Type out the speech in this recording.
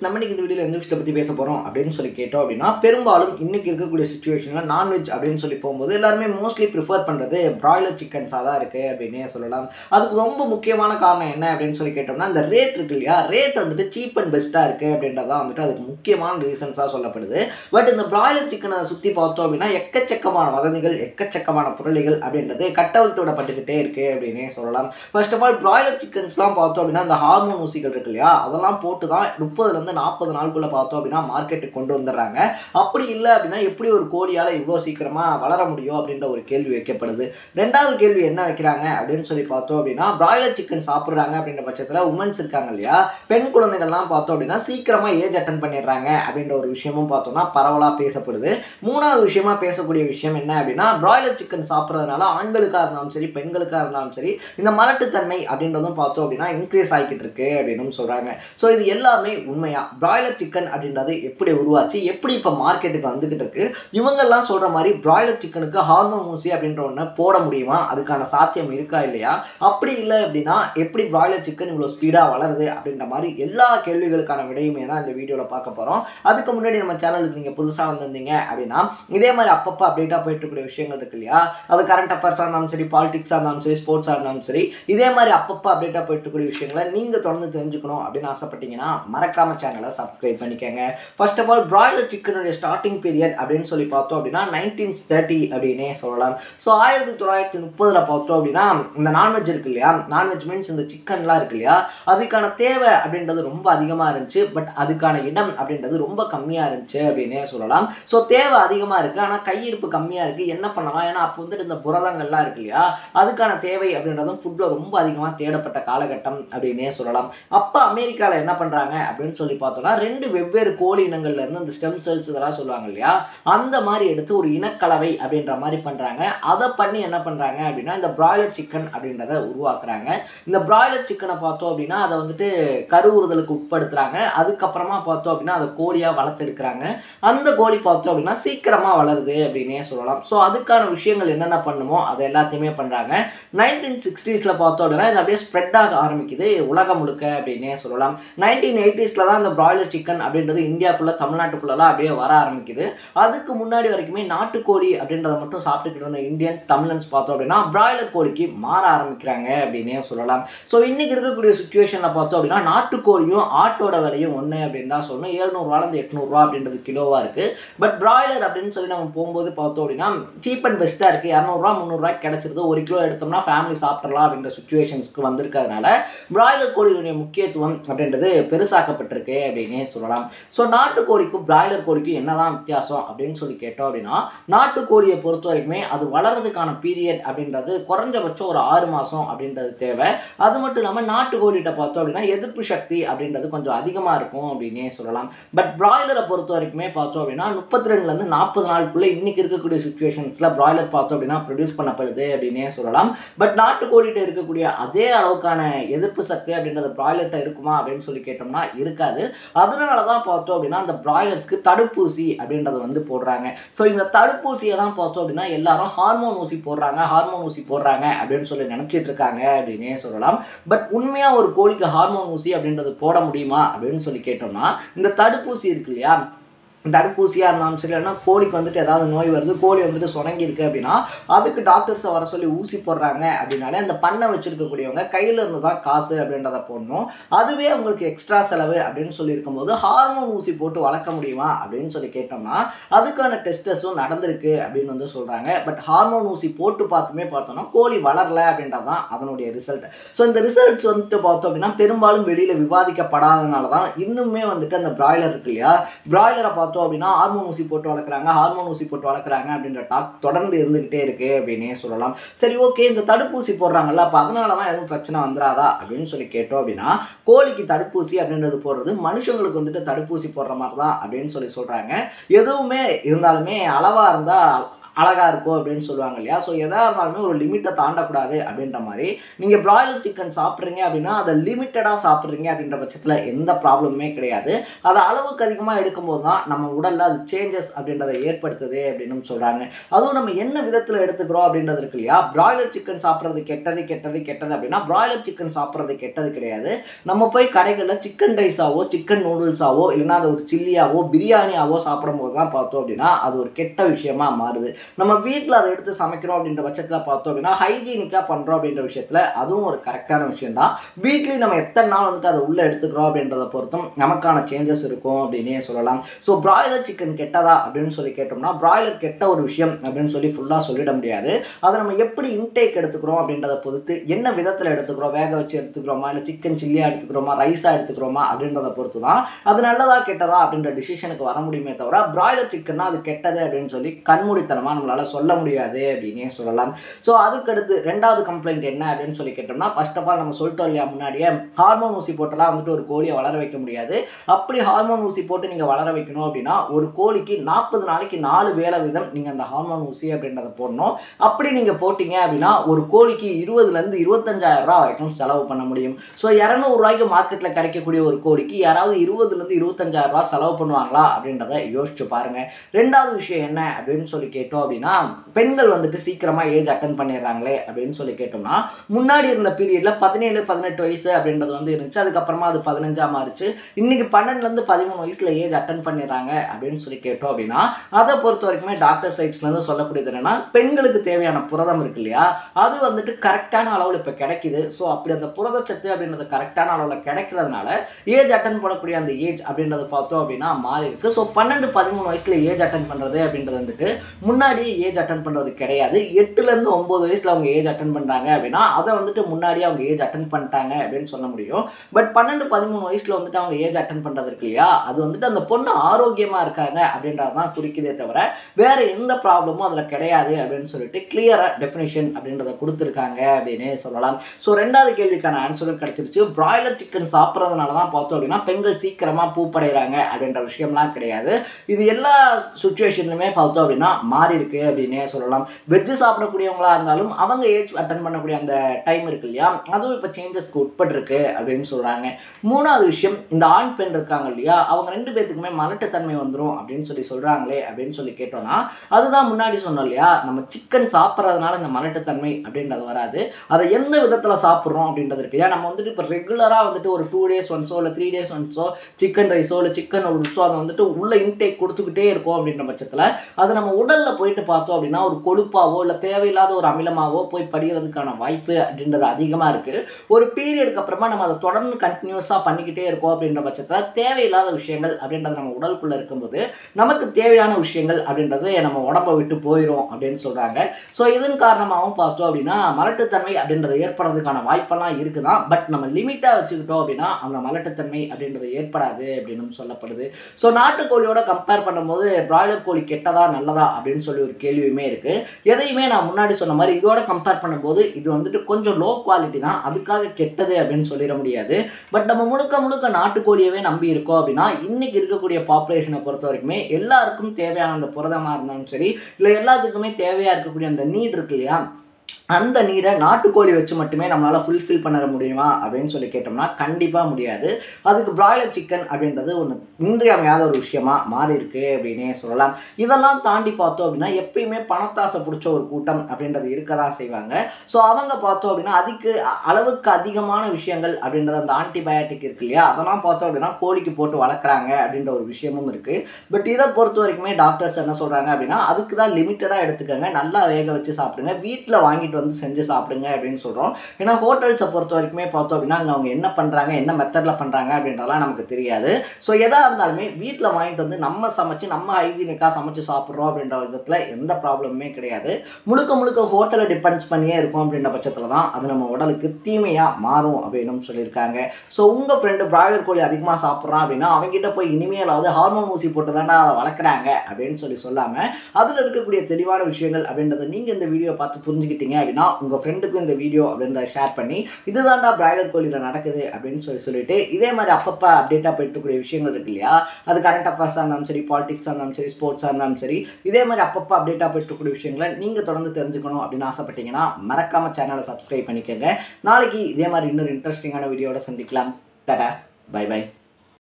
நம்ம இன்னைக்கு இந்த வீடியோவில் எந்த விஷயத்தை பற்றி பேச போகிறோம் அப்படின்னு சொல்லி கேட்டோம் அப்படின்னா பெரும்பாலும் இன்னைக்கு இருக்கக்கூடிய சுச்சுவேஷனில் நான்வெஜ் அப்படின்னு சொல்லி போகும்போது எல்லாருமே மோஸ்ட்லி ப்ரிஃபர் பண்ணுறது பிராய்லர் சிக்கன்ஸாக தான் இருக்குது அப்படின்னே சொல்லலாம் அதுக்கு ரொம்ப முக்கியமான காரணம் என்ன அப்படின்னு சொல்லி கேட்டோம்னா இந்த ரேட் இருக்கு இல்லையா ரேட் வந்துட்டு சீப் அண்ட் பெஸ்ட்டாக இருக்குது அப்படின்றது தான் வந்துட்டு அதுக்கு முக்கியமான ரீசன்ஸாக சொல்லப்படுது பட் இந்த பிராய்லர் சிக்கனை சுற்றி பார்த்தோம் அப்படின்னா எக்கச்சக்கமான வதந்திகள் எக்கச்சக்கமான புரளிகள் அப்படின்றது கட்டவிழ்த்து விடப்பட்டுக்கிட்டே இருக்குது அப்படின்னே சொல்லலாம் ஃபர்ஸ்ட் ஆஃப் ஆல் பிராய்லர் சிக்கன்ஸ்லாம் பார்த்தோம் அப்படின்னா இந்த ஹார்மோன் ஊசிகள் இருக்கு இல்லையா அதெல்லாம் போட்டு தான் முப்பதுலேருந்து நாற்பது நாளுக்குள்ளே பார்த்தோம் அப்படின்னா மார்க்கெட்டுக்கு கொண்டு வந்துடுறாங்க அப்படி இல்லை அப்படின்னா எப்படி ஒரு கோழியால் இவ்வளோ சீக்கிரமாக வளர முடியும் அப்படின்ற ஒரு கேள்வி வைக்கப்படுது ரெண்டாவது கேள்வி என்ன வைக்கிறாங்க அப்படின்னு சொல்லி பார்த்தோம் அப்படின்னா பிராய்லர் சிக்கன் சாப்பிட்றாங்க அப்படின்ற பட்சத்தில் உமன்ஸ் இருக்காங்க இல்லையா பெண் குழந்தைகள்லாம் பார்த்தோம் அப்படின்னா சீக்கிரமாக ஏஜ் அட்டன் பண்ணிடுறாங்க அப்படின்ற ஒரு விஷயமும் பார்த்தோம்னா பரவலாக பேசப்படுது மூணாவது விஷயமா பேசக்கூடிய விஷயம் என்ன அப்படின்னா பிராய்லர் சிக்கன் சாப்பிட்றதுனால ஆண்களுக்காக இருந்தாலும் சரி பெண்களுக்காக இருந்தாலும் சரி இந்த மலட்டுத்தன்மை அப்படின்றதும் பார்த்தோம் அப்படின்னா இன்க்ரீஸ் ஆகிக்கிட்டு இருக்கு அப்படின்னு சொல்கிறாங்க ஸோ இது எல்லாமே உண்மையா பிராய்லர் சிக்கன் அப்படின்றது எப்படி உருவாச்சு எப்படி இப்போ மார்க்கெட்டுக்கு வந்துக்கிட்டு இருக்கு இவங்கெல்லாம் சொல்கிற மாதிரி பிராய்லர் சிக்கனுக்கு ஹார்மோன் ஊசி அப்படின்ற ஒன்று போட முடியுமா அதுக்கான சாத்தியம் இருக்கா இல்லையா அப்படி இல்லை அப்படின்னா எப்படி பிராய்லர் சிக்கன் இவ்வளோ ஸ்பீடாக வளருது அப்படின்ற மாதிரி எல்லா கேள்விகளுக்கான விடையுமே தான் இந்த வீடியோவில் பார்க்க போகிறோம் அதுக்கு முன்னாடி நம்ம சேனலுக்கு நீங்கள் புதுசாக வந்திருந்தீங்க அப்படின்னா இதே மாதிரி அப்பப்போ அப்டேட்டாக போயிட்டு இருக்கக்கூடிய விஷயங்கள் இருக்கு இல்லையா அது கரண்ட் அஃபேர்ஸாக இருந்தாலும் சரி பாலிடிக்ஸாக இருந்தாலும் சரி ஸ்போர்ட்ஸாக இருந்தாலும் சரி இதே மாதிரி அப்பப்போ அப்டேட்டாக போயிட்டு இருக்கக்கூடிய விஷயங்களை நீங்கள் தொடர்ந்து தெரிஞ்சுக்கணும் அப்படின்னு ஆசைப்பட்டீங்கன்னா மறக்காம சேனலை சப்ஸ்கிரைப் பண்ணிக்கோங்க ஃபர்ஸ்ட் ஆஃப் ஆல் பிராய்லர் சிக்கனுடைய ஸ்டார்டிங் பீரியட் அப்படின்னு சொல்லி பார்த்தோம் அப்படின்னா நைன்டீன் தேர்ட்டி அப்படின்னே சொல்லலாம் ஸோ ஆயிரத்தி தொள்ளாயிரத்தி முப்பதில் பார்த்தோம் அப்படின்னா இந்த நான்வெஜ் இருக்கு இல்லையா நான்வெஜ் மீன்ஸ் இந்த சிக்கன்லாம் இருக்கு இல்லையா அதுக்கான தேவை அப்படின்றது ரொம்ப அதிகமாக இருந்துச்சு பட் அதுக்கான இடம் அப்படின்றது ரொம்ப கம்மியாக இருந்துச்சு அப்படின்னே சொல்லலாம் ஸோ தேவை அதிகமாக இருக்குது ஆனால் கையிருப்பு கம்மியாக இருக்குது என்ன பண்ணலாம் ஏன்னா அப்போ வந்துட்டு இந்த புரதங்கள்லாம் இருக்கு இல்லையா அதுக்கான தேவை அப்படின்றதும் ஃபுட்டில் ரொம்ப அதிகமாக தேடப்பட்ட காலகட்டம் அப்படின்னே சொல்லலாம் அப்போ அமெரிக்காவில் என்ன பண்ணுறாங்க அப்படின்னு சொல்லி பார்த்தோம்னா ரெண்டு வெவ்வேறு கோழி இனங்கள்ல இருந்து இந்த ஸ்டெம் செல்ஸ் இதெல்லாம் சொல்லுவாங்க இல்லையா அந்த மாதிரி எடுத்து ஒரு இனக்கலவை அப்படின்ற மாதிரி பண்ணுறாங்க அதை பண்ணி என்ன பண்ணுறாங்க அப்படின்னா இந்த பிராய்லர் சிக்கன் அப்படின்றத உருவாக்குறாங்க இந்த பிராய்லர் சிக்கனை பார்த்தோம் அப்படின்னா அதை வந்துட்டு கருவுறுதலுக்கு உட்படுத்துறாங்க அதுக்கப்புறமா பார்த்தோம் அப்படின்னா அதை கோழியாக வளர்த்தெடுக்கிறாங்க அந்த கோழி பார்த்தோம் அப்படின்னா சீக்கிரமாக வளருது அப்படின்னே சொல்லலாம் ஸோ அதுக்கான விஷயங்கள் என்னென்ன பண்ணுமோ அதை எல்லாத்தையுமே பண்ணுறாங்க நைன்டீன் சிக்ஸ்டீஸில் பார்த்தோம் அப்படின்னா இது அப்படியே ஸ்ப்ரெட் ஆக ஆரம்பிக்குது உலகம் முழுக்க அப்படின்னே சொல்லலாம் நைன்டீன் எயிட்டிஸில் தான் இந்த பிராய்லர் சிக்கன் அப்படின்றது இந்தியாக்குள்ளே தமிழ்நாட்டுக்குள்ளலாம் அப்படியே வர ஆரம்பிக்குது அதுக்கு முன்னாடி வரைக்குமே நாட்டுக்கோழி அப்படின்றத மட்டும் சாப்பிட்டுக்கிட்டு இருந்த இந்தியன்ஸ் தமிழன்ஸ் பார்த்தோம் அப்படின்னா பிராய்லர் கோழிக்கு மாற ஆரம்பிக்கிறாங்க அப்படின்னே சொல்லலாம் ஸோ இன்னைக்கு இருக்கக்கூடிய சுச்சுவேஷனில் பார்த்தோம் அப்படின்னா நாட்டுக்கோழியும் ஆட்டோட விலையும் ஒன்று அப்படின்னு தான் சொல்லணும் ஏழ்நூறுவாலேருந்து எட்நூறுரூவா அப்படின்றது கிலோவாக இருக்குது பட் பிராய்லர் அப்படின்னு சொல்லி நம்ம போகும்போது பார்த்தோம் அப்படின்னா சீப் அண்ட் பெஸ்ட்டாக இருக்குது இரநூறுவா முந்நூறுரூவாய்க்கு கிடச்சிருது ஒரு கிலோ எடுத்தோம்னா ஃபேமிலி சாப்பிட்றலாம் அப்படின்ற சுச்சுவேஷன்ஸ்க்கு வந்திருக்கிறதுனால பிராய்லர் கோழியுடைய முக்கியத்துவம் அப்படின்றது பெருசாக்கப்பட்டிருக்கு அப்படின்னே சொல்லலாம் ஸோ நாட்டுக்கோழிக்கும் பிராய்லர் கோழிக்கும் என்னதான் வித்தியாசம் அப்படின்னு சொல்லி கேட்டோம் அப்படின்னா நாட்டுக்கோழியை பொறுத்த வரைக்குமே அது வளர்றதுக்கான பீரியட் அப்படின்றது குறைஞ்சபட்சம் ஒரு ஆறு மாதம் அப்படின்றது தேவை அது மட்டும் இல்லாமல் நாட்டுக்கோழிகிட்ட பார்த்தோம் அப்படின்னா எதிர்ப்பு சக்தி அப்படின்றது கொஞ்சம் அதிகமாக இருக்கும் அப்படின்னே சொல்லலாம் பட் பிராய்லரை பொறுத்த வரைக்குமே பார்த்தோம் அப்படின்னா முப்பத்தி ரெண்டுலேருந்து நாற்பது நாளுக்குள்ளே இன்னைக்கு இருக்கக்கூடிய சுச்சுவேஷன்ஸில் பிராய்லர் பார்த்தோம் அப்படின்னா ப்ரொடியூஸ் பண்ணப்படுது அப்படின்னே சொல்லலாம் பட் நாட்டுக்கோழிகிட்ட இருக்கக்கூடிய அதே அளவுக்கான எதிர்ப்பு சக்தி அப்படின்றது பிராய்லர்கிட்ட இருக்குமா அப்படின்னு சொல்லி கேட்டோம்னா இருக்காது அதனால தான் பார்த்தோம் அப்படின்னா அந்த பிராய்லர்ஸ்க்கு தடுப்பூசி அப்படின்றத வந்து போடுறாங்க ஸோ இந்த தடுப்பூசியை தான் பார்த்தோம் அப்படின்னா எல்லாரும் ஹார்மோன் ஊசி போடுறாங்க ஹார்மோன் ஊசி போடுறாங்க அப்படின்னு சொல்லி நினச்சிட்டு இருக்காங்க அப்படின்னே சொல்லலாம் பட் உண்மையாக ஒரு கோழிக்கு ஹார்மோன் ஊசி அப்படின்றது போட முடியுமா அப்படின்னு சொல்லி கேட்டோம்னா இந்த தடுப்பூசி இருக்கு இல்லையா தடுப்பூசியாக இருந்தாலும் சரி இல்லைன்னா கோழிக்கு வந்துட்டு ஏதாவது நோய் வருது கோழி வந்துட்டு சுணங்கி இருக்கு அப்படின்னா அதுக்கு டாக்டர்ஸை வர சொல்லி ஊசி போடுறாங்க அப்படின்னாலே அந்த பண்ணை வச்சிருக்கக்கூடியவங்க கையில் இருந்து தான் காசு அப்படின்றத போடணும் அதுவே உங்களுக்கு எக்ஸ்ட்ரா செலவு அப்படின்னு சொல்லி இருக்கும்போது ஹார்மோன் ஊசி போட்டு வளர்க்க முடியுமா அப்படின்னு சொல்லி கேட்டோம்னா அதுக்கான டெஸ்டஸும் நடந்திருக்கு அப்படின்னு வந்து சொல்கிறாங்க பட் ஹார்மோன் ஊசி போட்டு பார்த்துமே பார்த்தோம்னா கோழி வளரல அப்படின்றது தான் அதனுடைய ரிசல்ட் ஸோ இந்த ரிசல்ட்ஸ் வந்துட்டு பார்த்தோம் அப்படின்னா பெரும்பாலும் வெளியில் விவாதிக்கப்படாதனால தான் இன்னுமே வந்துட்டு அந்த பிராய்லர் இருக்கு இல்லையா பிராய்லரை பார்த்தோம் அப்படின்னா ஹார்மோன் ஊசி போட்டு வளர்க்குறாங்க ஹார்மோன் ஊசி போட்டு வளர்க்குறாங்க அப்படின்ற டாக் தொடர்ந்து இருந்துகிட்டே இருக்கு அப்படின்னே சொல்லலாம் சரி ஓகே இந்த தடுப்பூசி போடுறாங்கல்ல அப்போ அதனால தான் எதுவும் பிரச்சனை வந்துடாதா அப்படின்னு சொல்லி கேட்டோம் அப்படின்னா கோழிக்கு தடுப்பூசி அப்படின்றது போடுறது மனுஷங்களுக்கு வந்துட்டு தடுப்பூசி போடுற மாதிரி தான் அப்படின்னு சொல்லி சொல்கிறாங்க எதுவுமே இருந்தாலுமே அளவாக இருந்தால் அழகாக இருக்கும் அப்படின்னு சொல்லுவாங்க இல்லையா ஸோ எதாக இருந்தாலுமே ஒரு லிமிட்டை தாண்டக்கூடாது அப்படின்ற மாதிரி நீங்கள் பிராய்லர் சிக்கன் சாப்பிட்றீங்க அப்படின்னா அதை லிமிட்டடாக சாப்பிட்றீங்க அப்படின்ற பட்சத்தில் எந்த ப்ராப்ளமுமே கிடையாது அதை அளவுக்கு அதிகமாக எடுக்கும்போது தான் நம்ம உடலில் அது சேஞ்சஸ் அப்படின்றத ஏற்படுத்துது அப்படின்னு சொல்கிறாங்க அதுவும் நம்ம என்ன விதத்தில் எடுத்துக்கிறோம் அப்படின்றது இருக்கு இல்லையா பிராய்லர் சிக்கன் சாப்பிட்றது கெட்டது கெட்டது கெட்டது அப்படின்னா பிராய்லர் சிக்கன் சாப்பிட்றது கெட்டது கிடையாது நம்ம போய் கடைகளில் சிக்கன் ரைஸாவோ சிக்கன் நூடுல்ஸாவோ இல்லைன்னா அது ஒரு சில்லியாவோ பிரியாணியாவோ சாப்பிடும் போது தான் பார்த்தோம் அப்படின்னா அது ஒரு கெட்ட விஷயமா மாறுது நம்ம வீட்டில் அதை எடுத்து சமைக்கிறோம் அப்படின்ற பட்சத்தில் பார்த்தோம் அப்படின்னா ஹைஜீனிக்காக பண்ணுறோம் அப்படின்ற விஷயத்தில் அதுவும் ஒரு கரெக்டான விஷயம் தான் வீக்லி நம்ம எத்தனை நாள் வந்துட்டு அதை உள்ளே எடுத்துக்கிறோம் அப்படின்றத பொறுத்தும் நமக்கான சேஞ்சஸ் இருக்கும் அப்படின்னே சொல்லலாம் ஸோ பிராய்லர் சிக்கன் கெட்டதா அப்படின்னு சொல்லி கேட்டோம்னா பிராய்லர் கெட்ட ஒரு விஷயம் அப்படின்னு சொல்லி ஃபுல்லாக சொல்லிட முடியாது அதை நம்ம எப்படி இன்டேக் எடுத்துக்கிறோம் அப்படின்றத பொறுத்து என்ன விதத்தில் எடுத்துக்கிறோம் வேக வச்சு எடுத்துக்கிறோமா இல்லை சிக்கன் சில்லியாக எடுத்துக்கிறோமா ரைஸாக எடுத்துக்கிறோமா அப்படின்றத பொறுத்து தான் அது நல்லதா கெட்டதா அப்படின்ற டிசிஷனுக்கு வர முடியுமே தவிர பிராய்லர் சிக்கன்னா அது கெட்டது அப்படின்னு சொல்லி கண்மூடித்தனமாக நம்மளால சொல்ல முடியாது அப்படின்னே சொல்லலாம் ஸோ அதுக்கடுத்து ரெண்டாவது கம்ப்ளைண்ட் என்ன அப்படின்னு சொல்லி கேட்டோம்னா ஃபர்ஸ்ட் ஆஃப் ஆல் நம்ம சொல்லிட்டோம் இல்லையா முன்னாடியே ஹார்மோன் ஊசி போட்டெல்லாம் வந்துட்டு ஒரு கோழியை வளர வைக்க முடியாது அப்படி ஹார்மோன் ஊசி போட்டு நீங்கள் வளர வைக்கணும் அப்படின்னா ஒரு கோழிக்கு நாற்பது நாளைக்கு நாலு வேலை விதம் நீங்கள் அந்த ஹார்மோன் ஊசி அப்படின்றத போடணும் அப்படி நீங்கள் போட்டீங்க அப்படின்னா ஒரு கோழிக்கு இருபதுலேருந்து இருபத்தஞ்சாயிரம் ரூபா வரைக்கும் செலவு பண்ண முடியும் ஸோ இரநூறுவாய்க்கு மார்க்கெட்டில் கிடைக்கக்கூடிய ஒரு கோழிக்கு யாராவது இருபதுலேருந்து இருபத்தஞ்சாயிரம் ரூபா செலவு பண்ணுவாங்களா அப்படின்றத யோசிச்சு பாருங்க ரெண்டாவது விஷயம் என்ன அப்படின்னு சொல்லி கேட்டோம் அப்படின்னா பெண்கள் வந்துட்டு சீக்கிரமாக ஏஜ் அட்டன் பண்ணிடுறாங்களே அப்படின்னு சொல்லி கேட்டோம்னா முன்னாடி இருந்த பீரியட்ல பதினேழு பதினெட்டு வயசு அப்படின்றது வந்து இருந்துச்சு அதுக்கப்புறமா அது பதினஞ்சா மாறிச்சு இன்னைக்கு பன்னெண்டுலேருந்து பதிமூணு வயசுல ஏஜ் அட்டன் பண்ணிடுறாங்க அப்படின்னு சொல்லி கேட்டோம் அப்படின்னா அதை பொறுத்த வரைக்குமே டாக்டர் சைட்ஸ்லேருந்து சொல்லக்கூடியது என்னன்னா பெண்களுக்கு தேவையான புரதம் இருக்கு இல்லையா அது வந்துட்டு கரெக்டான அளவில் இப்போ கிடைக்குது ஸோ அப்படி அந்த புரதச்சத்து அப்படின்றது கரெக்டான அளவில் கிடைக்கிறதுனால ஏஜ் அட்டன் பண்ணக்கூடிய அந்த ஏஜ் அப்படின்றத பார்த்தோம் அப்படின்னா மாறி இருக்கு ஸோ பன்னெண்டு பதிமூணு வயசுல ஏஜ் அட்டன் பண்ணுறது அப்படின்றது வந்துட்டு முன்னாடியே ஏஜ் அட்டன் பண்ணுறது கிடையாது எட்டுலேருந்து ஒம்பது வயசில் அவங்க ஏஜ் அட்டன் பண்ணுறாங்க அப்படின்னா அதை வந்துட்டு முன்னாடியே அவங்க ஏஜ் அட்டன் பண்ணிட்டாங்க அப்படின்னு சொல்ல முடியும் பட் பன்னெண்டு பதிமூணு வயசில் வந்துட்டு அவங்க ஏஜ் அட்டன் பண்ணுறது இருக்கு இல்லையா அது வந்துட்டு அந்த பொண்ணு ஆரோக்கியமாக இருக்காங்க அப்படின்றது தான் குறிக்குதே தவிர வேற எந்த ப்ராப்ளமும் அதில் கிடையாது அப்படின்னு சொல்லிட்டு கிளியராக டெஃபினேஷன் அப்படின்றத கொடுத்துருக்காங்க அப்படின்னு சொல்லலாம் ஸோ ரெண்டாவது கேள்விக்கான ஆன்சரும் கிடைச்சிருச்சு பிராய்லர் சிக்கன் சாப்பிட்றதுனால தான் பார்த்தோம் அப்படின்னா பெண்கள் சீக்கிரமாக பூப்படைகிறாங்க அப்படின்ற விஷயம்லாம் கிடையாது இது எல்லா சுச்சுவேஷன்லையுமே பார்த்தோம் அப்படின்னா மாறி இருக்கு அப்படின்னே சொல்லலாம் வெஜ்ஜு சாப்பிடக்கூடியவங்களா இருந்தாலும் அவங்க ஏஜ் அட்டன் பண்ணக்கூடிய அந்த டைம் இருக்கு இல்லையா அதுவும் இப்போ சேஞ்சஸ்க்கு உட்பட்டிருக்கு அப்படின்னு சொல்கிறாங்க மூணாவது விஷயம் இந்த ஆண் பெண் இருக்காங்க இல்லையா அவங்க ரெண்டு பேத்துக்குமே மலட்டுத்தன்மை வந்துடும் அப்படின்னு சொல்லி சொல்கிறாங்களே அப்படின்னு சொல்லி கேட்டோம்னா அதுதான் முன்னாடி சொன்னோம் இல்லையா நம்ம சிக்கன் சாப்பிட்றதுனால இந்த மலட்டுத்தன்மை அப்படின்றது வராது அதை எந்த விதத்தில் சாப்பிட்றோம் அப்படின்றது இருக்கு இல்லையா நம்ம வந்துட்டு இப்போ ரெகுலராக வந்துட்டு ஒரு டூ டேஸ் ஒன்ஸோ இல்லை த்ரீ டேஸ் ஒன்ஸோ சிக்கன் ரைஸோ இல்லை சிக்கன் நூடுல்ஸோ அதை வந்துட்டு உள்ள இன்டேக் கொடுத்துக்கிட்டே இருக்கோம் அப்படின்ற பட்சத்தில் அது நம்ம உடலில் போயிட்டு பார்த்தோம் அப்படின்னா ஒரு கொழுப்பாவோ இல்லை தேவையில்லாத ஒரு அமிலமாவோ போய் படிகிறதுக்கான வாய்ப்பு அப்படின்றது அதிகமாக இருக்குது ஒரு பீரியடுக்கு அப்புறமா நம்ம அதை தொடர்ந்து கண்டினியூஸாக பண்ணிக்கிட்டே இருக்கோம் அப்படின்ற பட்சத்தில் தேவையில்லாத விஷயங்கள் அப்படின்றது நம்ம உடலுக்குள்ளே இருக்கும்போது நமக்கு தேவையான விஷயங்கள் அப்படின்றது நம்ம உடம்பை விட்டு போயிடும் அப்படின்னு சொல்கிறாங்க ஸோ இதன் காரணமாகவும் பார்த்தோம் அப்படின்னா மலட்டுத்தன்மை அப்படின்றது ஏற்படுறதுக்கான வாய்ப்பெல்லாம் இருக்குதான் பட் நம்ம லிமிட்டாக வச்சுக்கிட்டோம் அப்படின்னா அந்த மலட்டுத்தன்மை அப்படின்றது ஏற்படாது அப்படின்னு சொல்லப்படுது ஸோ நாட்டுக்கோழியோட கம்பேர் பண்ணும்போது பிராய்லர் கோழி கெட்டதா நல்லதா அப்படின்னு சொல்லி ஒரு கேள்வியுமே இருக்குது எதையுமே நான் முன்னாடி சொன்ன மாதிரி இதோட கம்பேர் பண்ணும்போது இது வந்துட்டு கொஞ்சம் லோ குவாலிட்டி தான் அதுக்காக கெட்டது அப்படின்னு சொல்லிட முடியாது பட் நம்ம முழுக்க முழுக்க நாட்டுக்கோழியவே நம்பி இருக்கோம் அப்படின்னா இன்னைக்கு இருக்கக்கூடிய பாப்புலேஷனை பொறுத்த வரைக்குமே எல்லாருக்கும் தேவையான அந்த புரதமாக இருந்தாலும் சரி இல்லை எல்லாத்துக்குமே தேவையாக இருக்கக்கூடிய அந்த நீட் இருக்கு இல்லையா அந்த நீரை நாட்டுக்கோழி வச்சு மட்டுமே நம்மளால் ஃபுல்ஃபில் பண்ண முடியுமா அப்படின்னு சொல்லி கேட்டோம்னா கண்டிப்பாக முடியாது அதுக்கு பிராய்லர் சிக்கன் அப்படின்றது ஒன்று இன்றியமையாத ஒரு விஷயமா மாறி இருக்கு அப்படின்னே சொல்லலாம் இதெல்லாம் தாண்டி பார்த்தோம் அப்படின்னா எப்பயுமே பணத்தாசை பிடிச்ச ஒரு கூட்டம் அப்படின்றது இருக்க தான் செய்வாங்க ஸோ அவங்க பார்த்தோம் அப்படின்னா அதுக்கு அ- அளவுக்கு அதிகமான விஷயங்கள் அப்படின்றது அந்த ஆன்டிபயோட்டிக் இருக்கு இல்லையா அதெல்லாம் பார்த்தோம் அப்படின்னா கோழிக்கு போட்டு வளர்க்குறாங்க அப்படின்ற ஒரு விஷயமும் இருக்குது பட் இதை பொறுத்த வரைக்குமே டாக்டர்ஸ் என்ன சொல்கிறாங்க அப்படின்னா அதுக்கு தான் லிமிட்டடாக எடுத்துக்கோங்க நல்லா வேக வச்சு சாப்பிடுங்க வீட்டில் வாங்கிட்டு வந்து செஞ்சு சாப்பிடுங்க அப்படின்னு சொல்கிறோம் ஏன்னா ஹோட்டல்ஸை பொறுத்த வரைக்குமே பார்த்தோம் அப்படின்னா அங்கே அவங்க என்ன பண்ணுறாங்க என்ன மெத்தடில் பண்ணுறாங்க அப்படின்றதெல்லாம் நமக்கு தெரியாது ஸோ எதாக இருந்தாலுமே வீட்டில் வாங்கிட்டு வந்து நம்ம சமைச்சு நம்ம ஹைஜீனிக்காக சமைச்சு சாப்பிட்றோம் அப்படின்ற விதத்தில் எந்த ப்ராப்ளமுமே கிடையாது முழுக்க முழுக்க ஹோட்டலை டிபெண்ட்ஸ் பண்ணியே இருக்கும் அப்படின்ற பட்சத்தில் தான் அது நம்ம உடலுக்கு தீமையாக மாறும் அப்படின்னு சொல்லியிருக்காங்க ஸோ உங்கள் ஃப்ரெண்டு பிராய்லர் கோழி அதிகமாக சாப்பிட்றான் அப்படின்னா அவங்ககிட்ட போய் இனிமேலாவது ஹார்மோன் ஊசி போட்டு தானே அதை வளர்க்குறாங்க அப்படின்னு சொல்லி சொல்லாமல் அதில் இருக்கக்கூடிய தெளிவான விஷயங்கள் அப்படின்றத நீங்கள் இந்த வீடியோ பார்த்து புரிஞ்சுக்கிட்டீங்க அப்படின்னா உங்கள் ஃப்ரெண்டுக்கும் இந்த வீடியோ அப்படின்றத ஷேர் பண்ணி இதுதான்டா பிராய்லர் கோழியில் நடக்குது அப்படின்னு சொல்லி சொல்லிட்டு இதே மாதிரி அப்பப்போ அப்டேட்டாக போயிட்டுக்கூடிய விஷயங்கள் இருக்கு இல்லையா அது கரண்ட் அஃபேர்ஸாக இருந்தாலும் சரி பாலிடிக்ஸாக இருந்தாலும் சரி ஸ்போர்ட்ஸாக இருந்தாலும் சரி இதே மாதிரி அப்பப்போ அப்டேட்டாக போயிட்டுக்கூடிய விஷயங்களை நீங்கள் தொடர்ந்து தெரிஞ்சுக்கணும் அப்படின்னு ஆசைப்பட்டீங்கன்னா மறக்காம சேனலை சப்ஸ்கிரைப் பண்ணிக்கோங்க நாளைக்கு இதே மாதிரி இன்னொரு இன்ட்ரெஸ்டிங்கான வீடியோட சந்திக்கலாம் தடா பை பை